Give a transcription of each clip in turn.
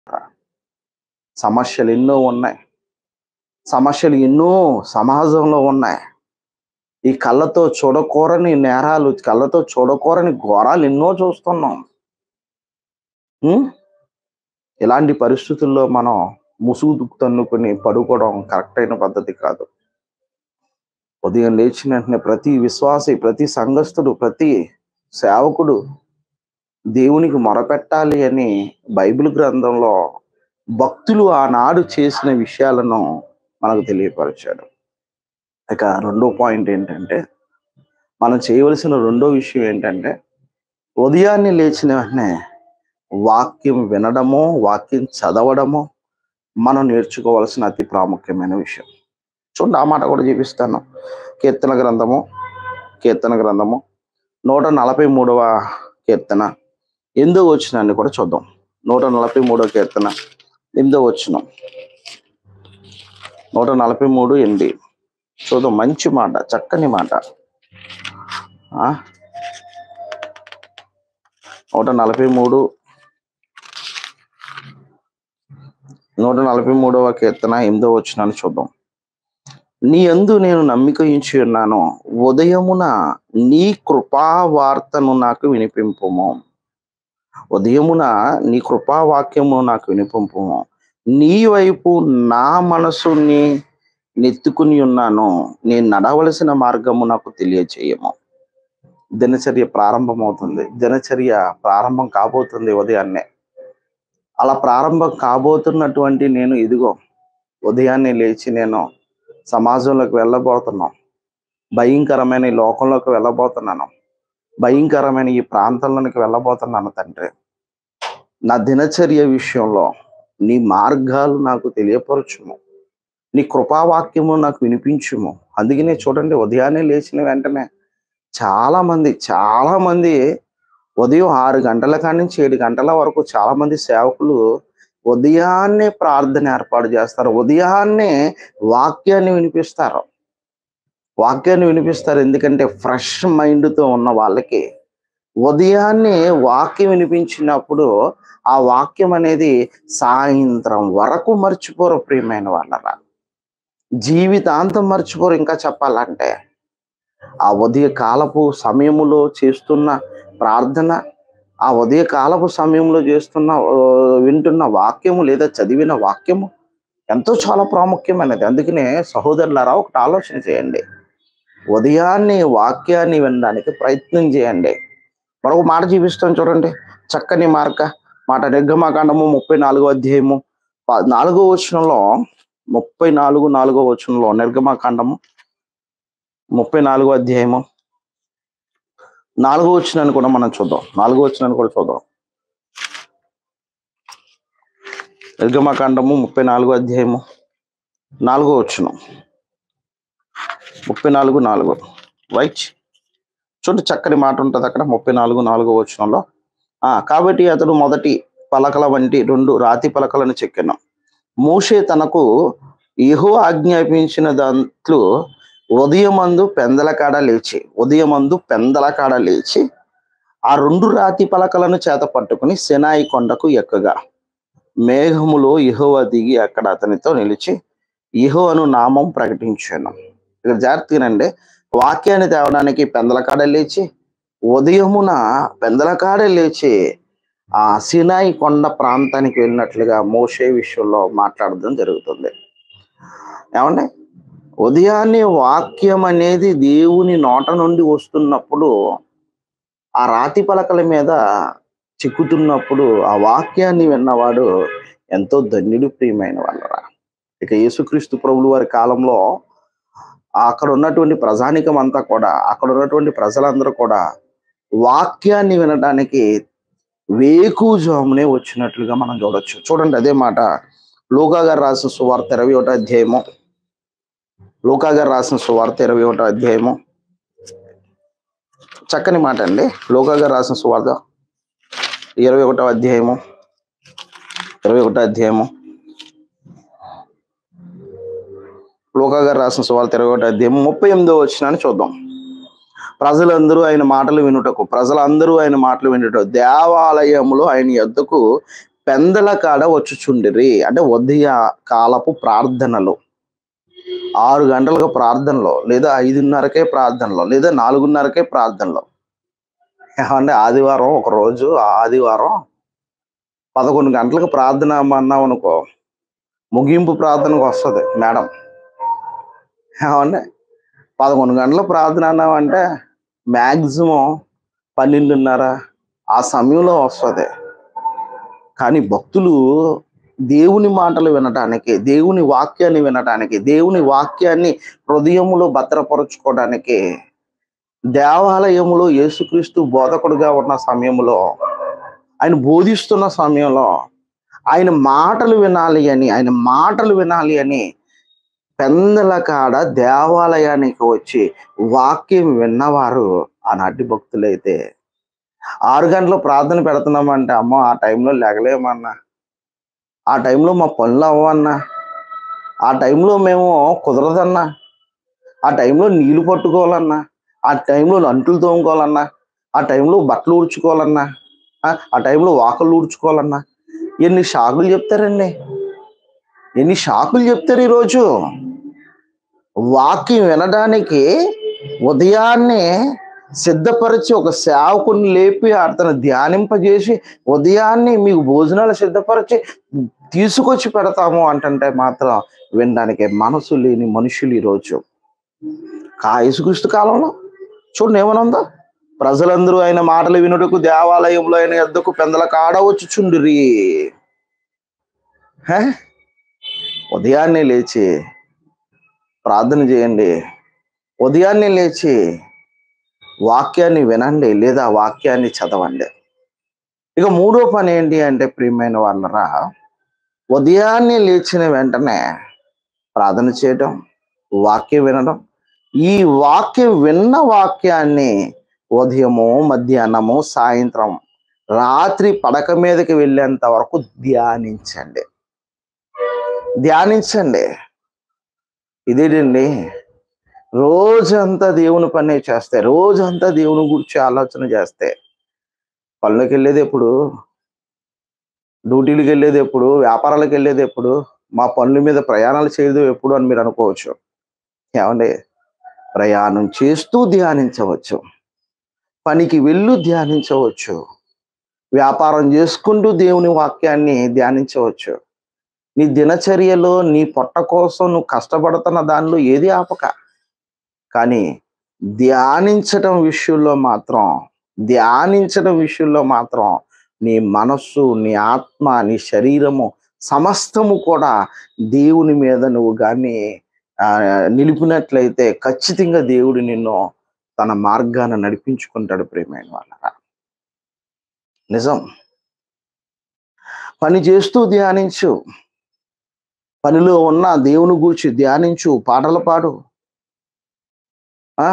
సమస్యలు ఎన్నో ఉన్నాయి సమస్యలు ఎన్నో సమాజంలో ఉన్నాయి ఈ కళ్ళతో చూడకూరని నేరాలు కళ్ళతో చూడకూరని ఘోరాలు ఎన్నో చూస్తున్నాం ఉం? ఇలాంటి పరిస్థితుల్లో మనం ముసుగు తన్నుకొని పడుకోవడం కరెక్ట్ అయిన పద్ధతి కాదు ఉదయం లేచిన వెంటనే ప్రతి విశ్వాసి ప్రతి సంఘస్థుడు ప్రతి సేవకుడు దేవునికి మొరపెట్టాలి అని బైబిల్ గ్రంథంలో భక్తులు ఆనాడు చేసిన విషయాలను మనకు తెలియపరిచాడు ఇక రెండో పాయింట్ ఏంటంటే మనం చేయవలసిన రెండో విషయం ఏంటంటే ఉదయాన్నే లేచిన వెంటనే వాక్యం వినడము వాక్యం చదవడము మనం నేర్చుకోవాల్సిన అతి ప్రాముఖ్యమైన విషయం చూడండి ఆ మాట కూడా చూపిస్తాను కీర్తన గ్రంథము కీర్తన గ్రంథము నూట నలభై మూడవ కీర్తన ఎందో వచ్చినాన్ని కూడా చూద్దాం నూట నలభై మూడవ కీర్తన ఎందో వచ్చిన నూట నలభై మూడు ఎనిమిది చూద్దాం మంచి మాట చక్కని మాట ఆ? నూట నలభై మూడు నూట నలభై మూడవ కీర్తన ఎనిమిదో వచ్చినాన్ని చూద్దాం నీ యందు నేను నమ్మిక ఉంచి ఉన్నాను ఉదయమున నీ కృపా వార్తను నాకు వినిపింపుము ఉదయమున నీ కృపావాక్యము నాకు వినిపింపుము నీ వైపు నా మనసుని నెత్తుకుని ఉన్నాను నేను నడవలసిన మార్గము నాకు తెలియచేయము దినచర్య ప్రారంభమవుతుంది దినచర్య ప్రారంభం కాబోతుంది ఉదయాన్నే అలా ప్రారంభం కాబోతున్నటువంటి నేను ఇదిగో ఉదయాన్నే లేచి నేను సమాజంలోకి వెళ్ళబోతున్నాం భయంకరమైన ఈ లోకంలోకి వెళ్ళబోతున్నాను భయంకరమైన ఈ ప్రాంతంలోనికి వెళ్ళబోతున్నాను తండ్రి నా దినచర్య విషయంలో నీ మార్గాలు నాకు తెలియపరచుము నీ కృపావాక్యము నాకు వినిపించుము అందుకనే చూడండి ఉదయాన్నే లేచిన వెంటనే చాలా మంది చాలా మంది ఉదయం ఆరు గంటల కాడి నుంచి ఏడు గంటల వరకు చాలా మంది సేవకులు ఉదయాన్నే ప్రార్థన ఏర్పాటు చేస్తారు ఉదయాన్నే వాక్యాన్ని వినిపిస్తారు వాక్యాన్ని వినిపిస్తారు ఎందుకంటే ఫ్రెష్ మైండ్తో ఉన్న వాళ్ళకి ఉదయాన్నే వాక్యం వినిపించినప్పుడు ఆ వాక్యం అనేది సాయంత్రం వరకు మర్చిపోరు ప్రియమైన వాళ్ళరా జీవితాంతం మర్చిపోరు ఇంకా చెప్పాలంటే ఆ ఉదయ కాలపు సమయములో చేస్తున్న ప్రార్థన ఆ ఉదయ కాలపు సమయంలో చేస్తున్న ఆ, వింటున్న వాక్యము లేదా చదివిన వాక్యము ఎంతో చాలా ప్రాముఖ్యమైనది అందుకనే సహోదరులారా ఒకటి ఆలోచన చేయండి ఉదయాన్నే వాక్యాన్ని వినడానికి ప్రయత్నం చేయండి మరొక మాట చూపిస్తాను చూడండి చక్కని మార్క మాట నిర్గమాకాండము ముప్పై నాలుగో అధ్యాయము ప- నాలుగో వచనంలో ముప్పై నాలుగు నాలుగో వచనంలో నిర్గమాకాండము ముప్పై నాలుగో అధ్యాయము నాలుగో వచనాన్ని కూడా మనం చూద్దాం నాలుగో వచనాన్ని కూడా చూద్దాం నిర్గమాకాండము ముప్పై నాలుగో అధ్యాయము నాలుగో వచనం ముప్పై నాలుగు నాలుగు రైట్ చూడండి చక్కని మాట ఉంటుంది అక్కడ ముప్పై నాలుగు నాలుగో వచనంలో ఆ కాబట్టి అతడు మొదటి పలకల వంటి రెండు రాతి పలకలను చెక్కెను మోషే తనకు యెహో ఆజ్ఞాపించిన దాంట్లో ఉదయమందు పెందల కాడ లేచి ఉదయమందు పెందల కాడ లేచి ఆ రెండు రాతి పలకలను చేత పట్టుకుని సెనాయి కొండకు ఎక్కగా మేఘములో యెహోవా దిగి అక్కడ అతనితో నిలిచి యెహో అను నామం ప్రకటించాను ఇక్కడ జాగ్రత్తగానండి వాక్యాన్ని తేవడానికి పెందలకాడ లేచి ఉదయమున పెందలకాడ లేచి ఆ సినాయి కొండ ప్రాంతానికి వెళ్ళినట్లుగా మోషే విషయంలో మాట్లాడడం జరుగుతుంది ఏమండి ఉదయాన్నే వాక్యం అనేది దేవుని నోట నుండి వస్తున్నప్పుడు ఆ రాతి పలకల మీద చిక్కుతున్నప్పుడు ఆ వాక్యాన్ని విన్నవాడు ఎంతో ధన్యుడు ప్రియమైన వాళ్ళరా ఇక యేసుక్రీస్తు ప్రభులు వారి కాలంలో అక్కడ ఉన్నటువంటి ప్రజానికం అంతా కూడా అక్కడ ఉన్నటువంటి ప్రజలందరూ కూడా వాక్యాన్ని వినడానికి వేకుజామునే వచ్చినట్లుగా మనం చూడొచ్చు చూడండి అదే మాట లోకా గారు రాసిన సువార్త ఇరవై ఒకటో అధ్యాయము లోకా గారు రాసిన సువార్త ఇరవై ఒకటో అధ్యాయము చక్కని మాట అండి లోకా గారు రాసిన సువార్త ఇరవై ఒకటో అధ్యాయము ఇరవై ఒకటో అధ్యాయము లోకా గారు రాసిన సువార్త ఇరవై ఒకటో అధ్యాయం ముప్పై ఎనిమిదో వచ్చినాన్ని చూద్దాం ప్రజలందరూ ఆయన మాటలు వినుటకు ప్రజలందరూ ఆయన మాటలు వినుట దేవాలయములో ఆయన యొద్దకు పెందల కాడ వచ్చుచుండిరి అంటే ఉదయ కాలపు ప్రార్థనలు ఆరు గంటలకు ప్రార్థనలో లేదా ఐదున్నరకే ప్రార్థనలో లేదా నాలుగున్నరకే ప్రార్థనలో ఏమంటే ఆదివారం ఒక రోజు ఆదివారం పదకొండు గంటలకు ప్రార్థన అన్నాం అనుకో ముగింపు ప్రార్థనకు వస్తుంది మేడం ఏమంటే పదకొండు గంటల ప్రార్థన అన్నామంటే మ్యాక్సిమం పన్నెండున్నర ఆ సమయంలో వస్తుంది కానీ భక్తులు దేవుని మాటలు వినటానికి దేవుని వాక్యాన్ని వినటానికి దేవుని వాక్యాన్ని హృదయములో భద్రపరుచుకోవడానికి దేవాలయములో యేసుక్రీస్తు బోధకుడుగా ఉన్న సమయంలో ఆయన బోధిస్తున్న సమయంలో ఆయన మాటలు వినాలి అని ఆయన మాటలు వినాలి అని పెందల కాడ దేవాలయానికి వచ్చి వాక్యం విన్నవారు ఆనాటి భక్తులైతే ఆరు గంటల ప్రార్థన పెడుతున్నామంటే అమ్మ ఆ టైంలో లేగలేమన్నా ఆ టైంలో మా పనులు అవ్వన్నా ఆ టైంలో మేము కుదరదన్నా ఆ టైంలో నీళ్లు పట్టుకోవాలన్నా ఆ టైంలో అంటులు తోముకోవాలన్నా ఆ టైంలో బట్టలు ఊడ్చుకోవాలన్నా ఆ, ఆ టైంలో వాకలు ఊడ్చుకోవాలన్నా ఎన్ని షాకులు చెప్తారండి ఎన్ని షాకులు చెప్తారు ఈరోజు వాక్యం వినడానికి ఉదయాన్నే సిద్ధపరిచి ఒక సేవకుని లేపి అతను ధ్యానింపజేసి ఉదయాన్నే మీకు భోజనాలు సిద్ధపరిచి తీసుకొచ్చి పెడతాము అంటుంటే మాత్రం వినడానికి మనసు లేని మనుషులు ఈరోజు కా యేసుక్రీస్తు కాలంలో చూడండి ఏమనుందో ప్రజలందరూ ఆయన మాటలు వినుటకు దేవాలయంలో ఆయన ఎద్దకు పెందల కాడ వచ్చుచుండిరి హే? ఉదయాన్నే లేచి ప్రార్థన చేయండి ఉదయాన్నే లేచి వాక్యాన్ని వినండి లేదా వాక్యాన్ని చదవండి ఇక మూడో పని ఏంటి అంటే ప్రియమైన వాళ్ళరా ఉదయాన్నే లేచిన వెంటనే ప్రార్థన చేయడం వాక్యం వినడం ఈ వాక్యం విన్న వాక్యాన్ని ఉదయము మధ్యాహ్నము సాయంత్రం రాత్రి పడక మీదకి వెళ్ళేంత వరకు ధ్యానించండి ధ్యానించండి ఇదేంటండి రోజంతా దేవుని పని చేస్తే రోజంతా దేవుని గురించి ఆలోచన చేస్తే పనులకు వెళ్ళేది ఎప్పుడు డ్యూటీలకు వెళ్ళేది ఎప్పుడు వ్యాపారాలకు వెళ్ళేది ఎప్పుడు మా పనుల మీద ప్రయాణాలు చేయదు ఎప్పుడు అని మీరు అనుకోవచ్చు ఏమండి ప్రయాణం చేస్తూ ధ్యానించవచ్చు పనికి వెళ్ళు ధ్యానించవచ్చు వ్యాపారం చేసుకుంటూ దేవుని వాక్యాన్ని ధ్యానించవచ్చు నీ దినచర్యలో నీ పొట్ట కోసం నువ్వు కష్టపడుతున్న దానిలో ఏది ఆపక కానీ ధ్యానించటం విషయంలో మాత్రం ధ్యానించడం విషయంలో మాత్రం నీ మనస్సు నీ ఆత్మ నీ శరీరము సమస్తము కూడా దేవుని మీద నువ్వు కానీ నిలిపినట్లయితే ఖచ్చితంగా దేవుడు నిన్ను తన మార్గాన నడిపించుకుంటాడు ప్రేమైన వాళ్ళ నిజం పని చేస్తూ ధ్యానించు పనిలో ఉన్న దేవుని గూర్చి ధ్యానించు పాటలు పాడు ఆ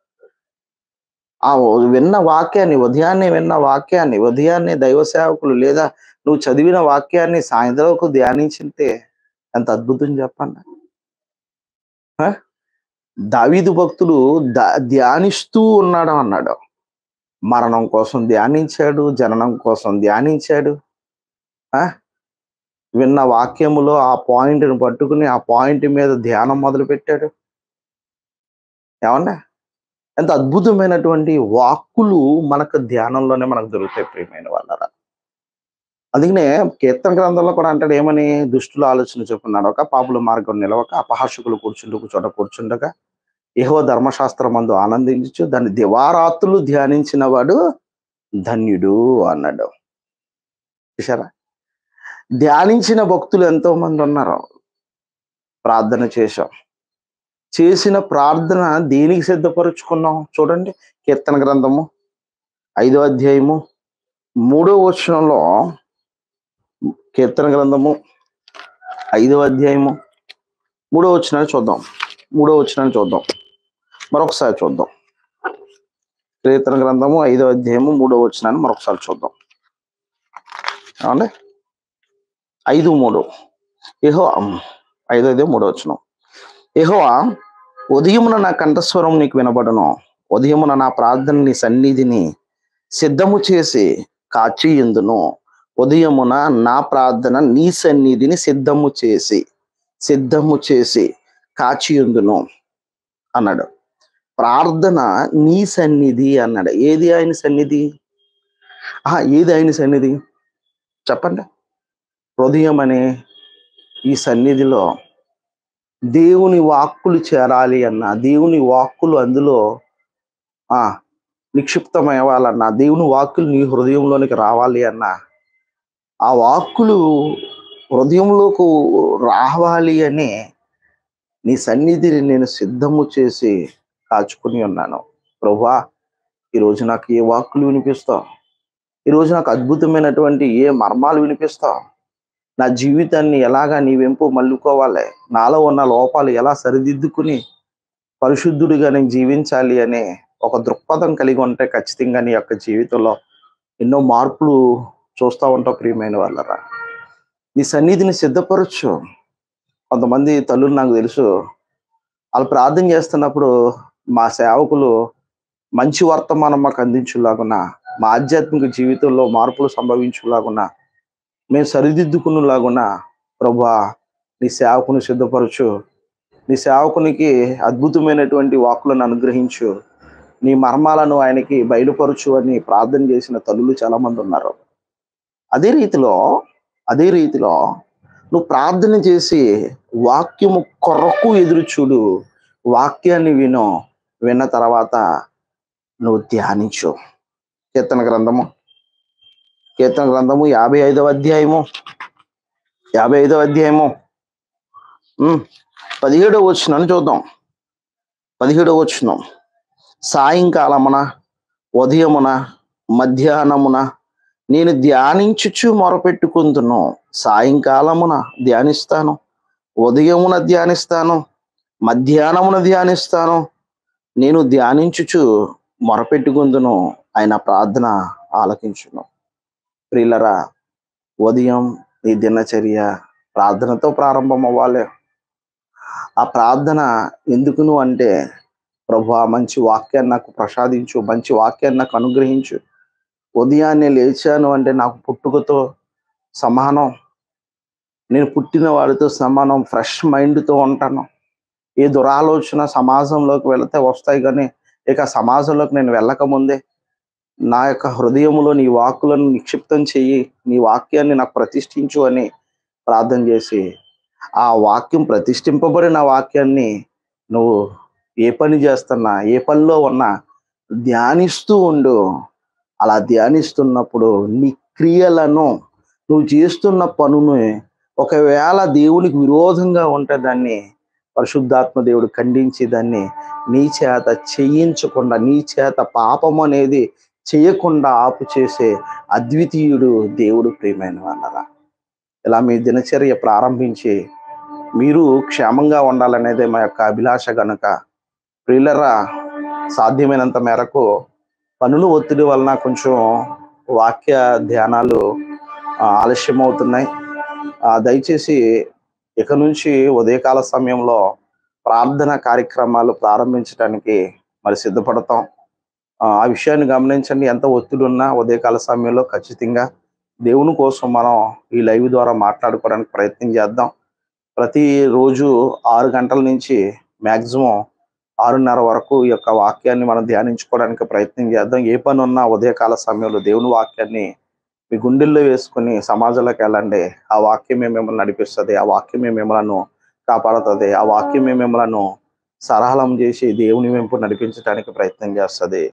ఆ విన్న వాక్యాన్ని ఉదయాన్నే విన్న వాక్యాన్ని ఉదయాన్నే దైవ సేవకులు లేదా నువ్వు చదివిన వాక్యాన్ని సాయంత్రంకు ధ్యానించితే ఎంత అద్భుతం చెప్పండి ఆ? దావీదు భక్తుడు ద- ధ్యానిస్తూ ఉన్నాడు అన్నాడు మరణం కోసం ధ్యానించాడు జననం కోసం ధ్యానించాడు ఆ విన్న వాక్యములో ఆ పాయింట్ని పట్టుకుని ఆ పాయింట్ మీద ధ్యానం మొదలు పెట్టాడు ఏమన్నా ఎంత అద్భుతమైనటువంటి వాక్కులు మనకు ధ్యానంలోనే మనకు దొరుకుతాయి ప్రియమైన వాళ్ళరా అందుకనే కీర్తన గ్రంథంలో కూడా అంటాడు ఏమని దుష్టుల ఆలోచన చెప్పున్నాడు ఒక పాపుల మార్గం నిలవక అపహాసకులు కూర్చుంటూ చోట కూర్చుండగా ఏహో ధర్మశాస్త్రం మందు ఆనందించు దాన్ని దివారాత్రులు ధ్యానించిన వాడు ధన్యుడు అన్నాడు చూసారా ధ్యానించిన భక్తులు ఎంతో మంది ఉన్నారు ప్రార్థన చేశాం చేసిన ప్రార్థన దేనికి సిద్ధపరుచుకున్నాం చూడండి కీర్తన గ్రంథము ఐదో అధ్యాయము మూడో వచనంలో కీర్తన గ్రంథము ఐదో అధ్యాయము మూడో వచనాన్ని చూద్దాం మూడో వచనాన్ని చూద్దాం మరొకసారి చూద్దాం కీర్తన గ్రంథము ఐదో అధ్యాయము మూడో వచనాన్ని మరొకసారి చూద్దాం ఏమండి ఐదు మూడు ఏహో ఐదో అధ్యాయం మూడో వచనం యెహోవా ఉదయమున నా కంఠస్వరం నీకు వినబడను ఉదయమున నా ప్రార్థన నీ సన్నిధిని సిద్ధము చేసి కాచి ఎందును ఉదయమున నా ప్రార్థన నీ సన్నిధిని సిద్ధము చేసి సిద్ధము చేసి కాచియుందును అన్నాడు ప్రార్థన నీ సన్నిధి అన్నాడు ఏది ఆయన సన్నిధి ఆహా ఏది ఆయన సన్నిధి చెప్పండి హృదయం అనే ఈ సన్నిధిలో దేవుని వాక్కులు చేరాలి అన్న దేవుని వాక్కులు అందులో ఆ నిక్షిప్తమవ్వాలన్నా దేవుని వాక్కులు నీ హృదయంలోనికి రావాలి అన్నా ఆ వాక్కులు హృదయంలోకి రావాలి అని నీ సన్నిధిని నేను సిద్ధము చేసి కాచుకుని ఉన్నాను ప్రభా ఈరోజు నాకు ఏ వాక్కులు వినిపిస్తావు ఈరోజు నాకు అద్భుతమైనటువంటి ఏ మర్మాలు వినిపిస్తావు నా జీవితాన్ని ఎలాగా నీ వెంపు మల్లుకోవాలి నాలో ఉన్న లోపాలు ఎలా సరిదిద్దుకుని పరిశుద్ధుడిగా నేను జీవించాలి అనే ఒక దృక్పథం కలిగి ఉంటే ఖచ్చితంగా నీ యొక్క జీవితంలో ఎన్నో మార్పులు చూస్తూ ఉంటావు ప్రియమైన వాళ్ళరా నీ సన్నిధిని సిద్ధపరచు కొంతమంది తల్లులు నాకు తెలుసు వాళ్ళు ప్రార్థన చేస్తున్నప్పుడు మా సేవకులు మంచి వర్తమానం మాకు అందించులాగున మా ఆధ్యాత్మిక జీవితంలో మార్పులు సంభవించులాగున మేము సరిదిద్దుకునేలాగున ప్రభా నీ సేవకుని సిద్ధపరచు నీ సేవకునికి అద్భుతమైనటువంటి వాక్కులను అనుగ్రహించు నీ మర్మాలను ఆయనకి బయలుపరచు అని ప్రార్థన చేసిన తల్లులు చాలా మంది ఉన్నారు అదే రీతిలో అదే రీతిలో నువ్వు ప్రార్థన చేసి వాక్యము కొరకు ఎదురు చూడు వాక్యాన్ని విను విన్న తర్వాత నువ్వు ధ్యానించు కీర్తన గ్రంథము కీర్తన గ్రంథము యాభై ఐదవ అధ్యాయము యాభై ఐదవ అధ్యాయము ఉమ్, పదిహేడవ వచ్చినాను చూద్దాం పదిహేడవ వచ్చినాం సాయంకాలమున ఉదయమున మధ్యాహ్నమున నేను ధ్యానించుచు మొరపెట్టుకుందును సాయంకాలమున ధ్యానిస్తాను ఉదయమున ధ్యానిస్తాను మధ్యాహ్నమున ధ్యానిస్తాను నేను ధ్యానించుచు మొరపెట్టుకుందును ఆయన ప్రార్థన ఆలకించును ప్రియులరా ఉదయం నీ దినచర్య ప్రార్థనతో ప్రారంభం అవ్వాలి ఆ ప్రార్థన ఎందుకును అంటే ప్రభా మంచి వాక్యాన్ని నాకు ప్రసాదించు మంచి వాక్యాన్ని నాకు అనుగ్రహించు ఉదయాన్నే లేచాను అంటే నాకు పుట్టుకతో సమానం నేను పుట్టిన వాడితో సమానం ఫ్రెష్ మైండ్తో ఉంటాను ఏ దురాలోచన సమాజంలోకి వెళితే వస్తాయి కానీ ఇక సమాజంలోకి నేను వెళ్ళక ముందే నా యొక్క హృదయములో నీ వాక్కులను నిక్షిప్తం చెయ్యి నీ వాక్యాన్ని నాకు ప్రతిష్ఠించు అని ప్రార్థన చేసి ఆ వాక్యం ప్రతిష్ఠింపబడిన వాక్యాన్ని నువ్వు ఏ పని చేస్తున్నా ఏ పనిలో ఉన్నా ధ్యానిస్తూ ఉండు అలా ధ్యానిస్తున్నప్పుడు నీ క్రియలను నువ్వు చేస్తున్న పనుని ఒకవేళ దేవునికి విరోధంగా ఉంటే దాన్ని పరిశుద్ధాత్మ దేవుడు ఖండించి దాన్ని నీ చేత చేయించకుండా నీ చేత పాపం అనేది చేయకుండా ఆపు చేసే అద్వితీయుడు దేవుడు ప్రియమైన వాళ్ళరా ఇలా మీ దినచర్య ప్రారంభించి మీరు క్షేమంగా ఉండాలనేదే మా యొక్క అభిలాష గనుక ప్రియులరా సాధ్యమైనంత మేరకు పనులు ఒత్తిడి వలన కొంచెం వాక్య ధ్యానాలు ఆ, ఆలస్యం అవుతున్నాయి ఆ, దయచేసి ఇక నుంచి ఉదయకాల సమయంలో ప్రార్థన కార్యక్రమాలు ప్రారంభించడానికి మరి సిద్ధపడతాం ఆ ఆ విషయాన్ని గమనించండి ఎంత ఒత్తిడి ఉన్నా ఉదయకాల సమయంలో ఖచ్చితంగా దేవుని కోసం మనం ఈ లైవ్ ద్వారా మాట్లాడుకోవడానికి ప్రయత్నం చేద్దాం ప్రతి రోజు ఆరు గంటల నుంచి మ్యాక్సిమం ఆరున్నర వరకు ఈ యొక్క వాక్యాన్ని మనం ధ్యానించుకోవడానికి ప్రయత్నం చేద్దాం ఏ పని ఉన్నా ఉదయకాల సమయంలో దేవుని వాక్యాన్ని మీ గుండెల్లో వేసుకుని సమాజంలోకి వెళ్ళండి ఆ వాక్యమే మిమ్మల్ని నడిపిస్తుంది ఆ వాక్యమే మిమ్మల్ని కాపాడుతుంది ఆ వాక్యమే మిమ్మల్ని సరళం చేసి దేవుని వెంపు నడిపించడానికి ప్రయత్నం చేస్తుంది